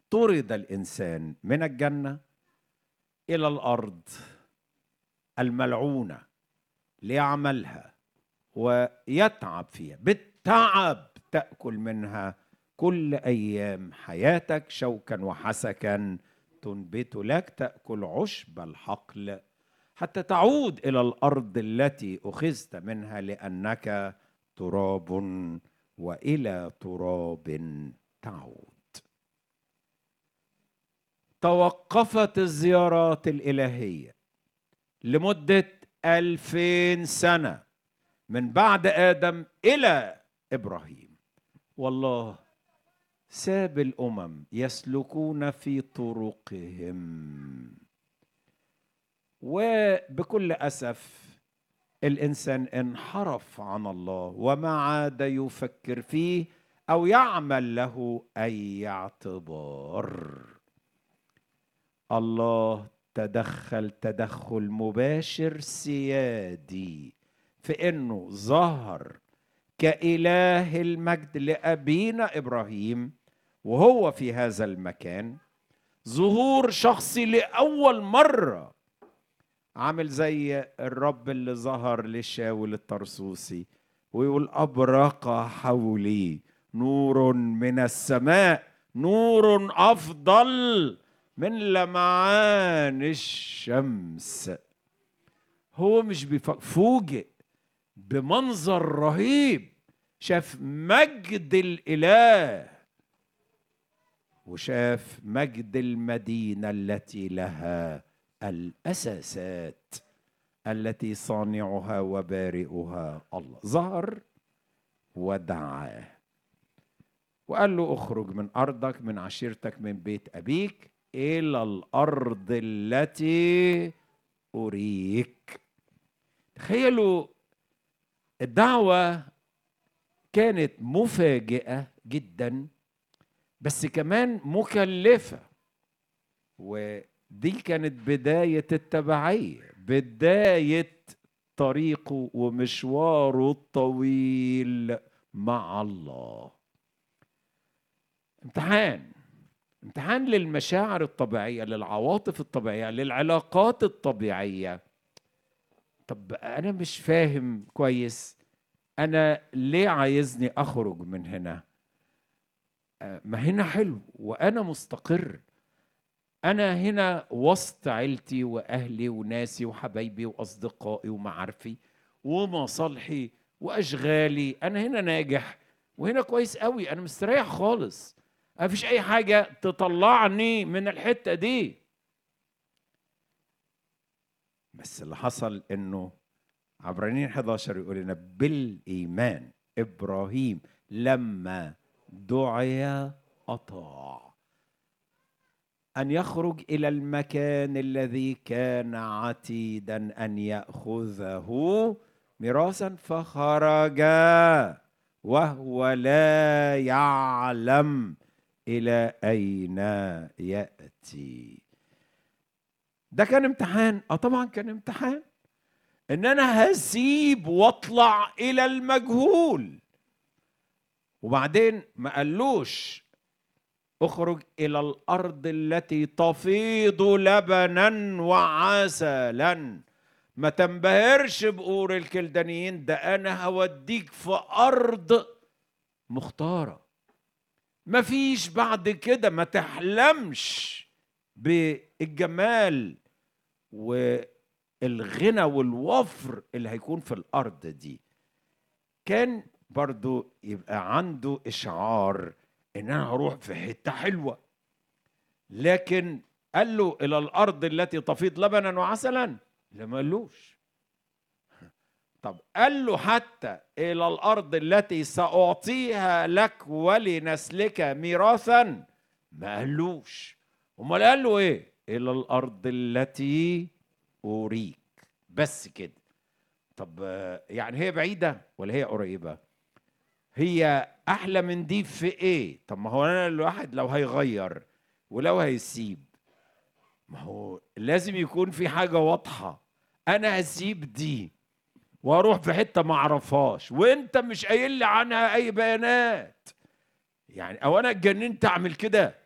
طرد الانسان من الجنه الى الارض الملعونه ليعملها ويتعب فيها بالتعب تاكل منها كل ايام حياتك شوكا وحسكا تنبت لك تاكل عشب الحقل حتى تعود الى الارض التي اخذت منها لانك تراب والى تراب تعود توقفت الزيارات الالهيه لمده الفين سنه من بعد ادم الى ابراهيم والله ساب الامم يسلكون في طرقهم وبكل اسف الانسان انحرف عن الله وما عاد يفكر فيه او يعمل له اي اعتبار الله تدخل تدخل مباشر سيادي في انه ظهر كاله المجد لابينا ابراهيم وهو في هذا المكان ظهور شخصي لاول مره عامل زي الرب اللي ظهر لشاول الطرسوسي ويقول ابرق حولي نور من السماء نور افضل من لمعان الشمس هو مش فوجئ بمنظر رهيب شاف مجد الاله وشاف مجد المدينه التي لها الاساسات التي صانعها وبارئها الله ظهر ودعاه وقال له اخرج من ارضك من عشيرتك من بيت ابيك الى الارض التي اريك تخيلوا الدعوه كانت مفاجئه جدا بس كمان مكلفه ودي كانت بدايه التبعيه بدايه طريقه ومشواره الطويل مع الله امتحان امتحان للمشاعر الطبيعيه للعواطف الطبيعيه للعلاقات الطبيعيه طب انا مش فاهم كويس انا ليه عايزني اخرج من هنا آه، ما هنا حلو وانا مستقر انا هنا وسط عيلتي واهلي وناسي وحبايبي واصدقائي ومعارفي ومصالحي واشغالي انا هنا ناجح وهنا كويس قوي انا مستريح خالص ما فيش اي حاجه تطلعني من الحته دي بس اللي حصل انه عبرانيين 11 يقول لنا بالايمان ابراهيم لما دعي اطاع ان يخرج الى المكان الذي كان عتيدا ان ياخذه ميراثا فخرج وهو لا يعلم الى اين ياتي ده كان امتحان اه طبعا كان امتحان ان انا هسيب واطلع الى المجهول وبعدين ما قالوش اخرج الى الارض التي تفيض لبنا وعسلا ما تنبهرش بقور الكلدانيين ده انا هوديك في ارض مختاره ما فيش بعد كده ما تحلمش بالجمال والغنى والوفر اللي هيكون في الارض دي كان برضو يبقى عنده اشعار ان انا هروح في حته حلوه لكن قال له الى الارض التي تفيض لبنا وعسلا لما قالوش طب قال له حتى الى الارض التي ساعطيها لك ولنسلك ميراثا ما قالوش امال قال له ايه الى الارض التي اريك بس كده طب يعني هي بعيده ولا هي قريبه هي احلى من دي في ايه طب ما هو انا الواحد لو هيغير ولو هيسيب ما هو لازم يكون في حاجه واضحه انا هسيب دي واروح في حته ما اعرفهاش وانت مش قايل لي عنها اي بيانات يعني او انا اتجننت اعمل كده